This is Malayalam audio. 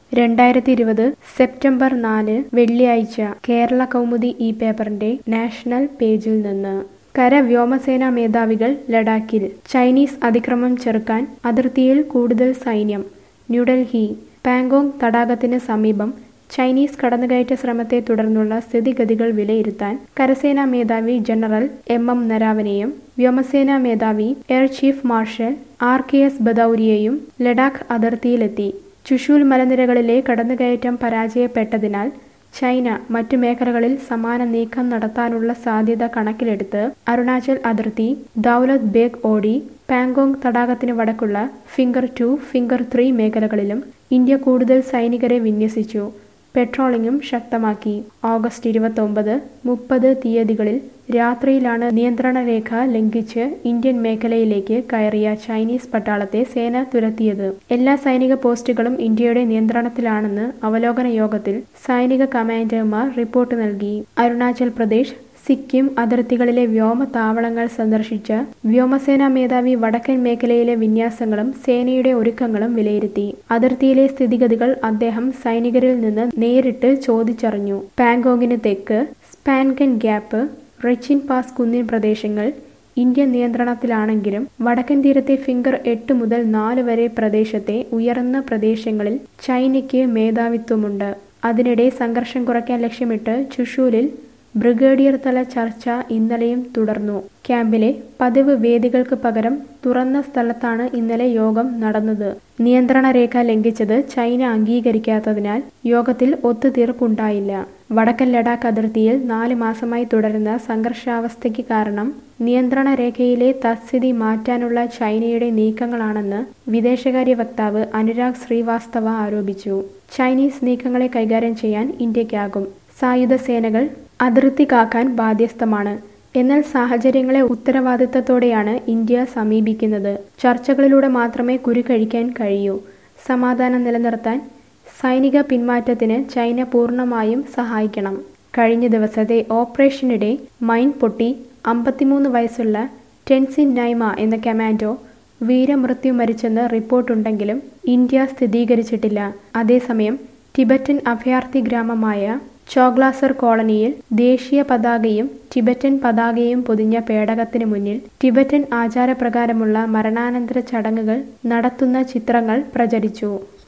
രണ്ടായിരത്തി ഇരുപത് സെപ്റ്റംബർ നാല് വെള്ളിയാഴ്ച കേരള കൗമുദി ഈ പേപ്പറിന്റെ നാഷണൽ പേജിൽ നിന്ന് കര വ്യോമസേനാ മേധാവികൾ ലഡാക്കിൽ ചൈനീസ് അതിക്രമം ചെറുക്കാൻ അതിർത്തിയിൽ കൂടുതൽ സൈന്യം ന്യൂഡൽഹി പാങ്കോങ് തടാകത്തിന് സമീപം ചൈനീസ് കടന്നുകയറ്റ ശ്രമത്തെ തുടർന്നുള്ള സ്ഥിതിഗതികൾ വിലയിരുത്താൻ കരസേനാ മേധാവി ജനറൽ എം എം നരാവനെയും വ്യോമസേനാ മേധാവി air chief marshal R K S ബദൌരിയയും ലഡാക്ക് അതിർത്തിയിലെത്തി ചുഷൂൽ മലനിരകളിലെ കടന്നുകയറ്റം പരാജയപ്പെട്ടതിനാൽ ചൈന മറ്റു മേഖലകളിൽ സമാന നീക്കം നടത്താനുള്ള സാധ്യത കണക്കിലെടുത്ത് അരുണാചൽ അതിർത്തി ദൗലത് ബേഗ് ഓഡി പാങ്കോങ് തടാകത്തിന് വടക്കുള്ള ഫിംഗർ ടു ഫിംഗർ ത്രീ മേഖലകളിലും ഇന്ത്യ കൂടുതൽ സൈനികരെ വിന്യസിച്ചു പെട്രോളിംഗും ശക്തമാക്കി ഓഗസ്റ്റ് ഇരുപത്തൊമ്പത് മുപ്പത് തീയതികളിൽ രാത്രിയിലാണ് നിയന്ത്രണ രേഖ ലംഘിച്ച് ഇന്ത്യൻ മേഖലയിലേക്ക് കയറിയ ചൈനീസ് പട്ടാളത്തെ സേന തുരത്തിയത് എല്ലാ സൈനിക പോസ്റ്റുകളും ഇന്ത്യയുടെ നിയന്ത്രണത്തിലാണെന്ന് അവലോകന യോഗത്തിൽ സൈനിക കമാൻഡർമാർ റിപ്പോർട്ട് നൽകി അരുണാചൽ പ്രദേശ് സിക്കിം അതിർത്തികളിലെ വ്യോമ താവളങ്ങൾ സന്ദർശിച്ച വ്യോമസേനാ മേധാവി വടക്കൻ മേഖലയിലെ വിന്യാസങ്ങളും സേനയുടെ ഒരുക്കങ്ങളും വിലയിരുത്തി അതിർത്തിയിലെ സ്ഥിതിഗതികൾ അദ്ദേഹം സൈനികരിൽ നിന്ന് നേരിട്ട് ചോദിച്ചറിഞ്ഞു പാങ്കോങ്ങിന് തെക്ക് സ്പാൻകൻ ഗ്യാപ്പ് റെച്ചിൻ പാസ് കുന്നിൻ പ്രദേശങ്ങൾ ഇന്ത്യൻ നിയന്ത്രണത്തിലാണെങ്കിലും വടക്കൻ തീരത്തെ ഫിംഗർ എട്ട് മുതൽ നാല് വരെ പ്രദേശത്തെ ഉയർന്ന പ്രദേശങ്ങളിൽ ചൈനയ്ക്ക് മേധാവിത്വമുണ്ട് അതിനിടെ സംഘർഷം കുറയ്ക്കാൻ ലക്ഷ്യമിട്ട് ചുഷൂലിൽ ബ്രിഗേഡിയർ തല ചർച്ച ഇന്നലെയും തുടർന്നു ക്യാമ്പിലെ പതിവ് വേദികൾക്ക് പകരം തുറന്ന സ്ഥലത്താണ് ഇന്നലെ യോഗം നടന്നത് നിയന്ത്രണ രേഖ ലംഘിച്ചത് ചൈന അംഗീകരിക്കാത്തതിനാൽ യോഗത്തിൽ ഒത്തുതീർപ്പുണ്ടായില്ല വടക്കൻ ലഡാക്ക് അതിർത്തിയിൽ നാല് മാസമായി തുടരുന്ന സംഘർഷാവസ്ഥയ്ക്ക് കാരണം നിയന്ത്രണ രേഖയിലെ തസ്ഥിതി മാറ്റാനുള്ള ചൈനയുടെ നീക്കങ്ങളാണെന്ന് വിദേശകാര്യ വക്താവ് അനുരാഗ് ശ്രീവാസ്തവ ആരോപിച്ചു ചൈനീസ് നീക്കങ്ങളെ കൈകാര്യം ചെയ്യാൻ ഇന്ത്യക്കാകും സായുധ സേനകൾ അതിർത്തി കാക്കാൻ ബാധ്യസ്ഥമാണ് എന്നാൽ സാഹചര്യങ്ങളെ ഉത്തരവാദിത്തത്തോടെയാണ് ഇന്ത്യ സമീപിക്കുന്നത് ചർച്ചകളിലൂടെ മാത്രമേ കുരുക്കഴിക്കാൻ കഴിയൂ സമാധാനം നിലനിർത്താൻ സൈനിക പിന്മാറ്റത്തിന് ചൈന പൂർണ്ണമായും സഹായിക്കണം കഴിഞ്ഞ ദിവസത്തെ ഓപ്പറേഷനിടെ മൈൻ പൊട്ടി അമ്പത്തിമൂന്ന് വയസ്സുള്ള ടെൻസിൻ നൈമ എന്ന കമാൻഡോ വീരമൃത്യു മരിച്ചെന്ന് റിപ്പോർട്ടുണ്ടെങ്കിലും ഇന്ത്യ സ്ഥിരീകരിച്ചിട്ടില്ല അതേസമയം ടിബറ്റൻ അഭയാർത്ഥി ഗ്രാമമായ ചോഗ്ലാസർ കോളനിയിൽ ദേശീയ പതാകയും ടിബറ്റൻ പതാകയും പൊതിഞ്ഞ പേടകത്തിന് മുന്നിൽ ടിബറ്റൻ ആചാരപ്രകാരമുള്ള മരണാനന്തര ചടങ്ങുകൾ നടത്തുന്ന ചിത്രങ്ങൾ പ്രചരിച്ചു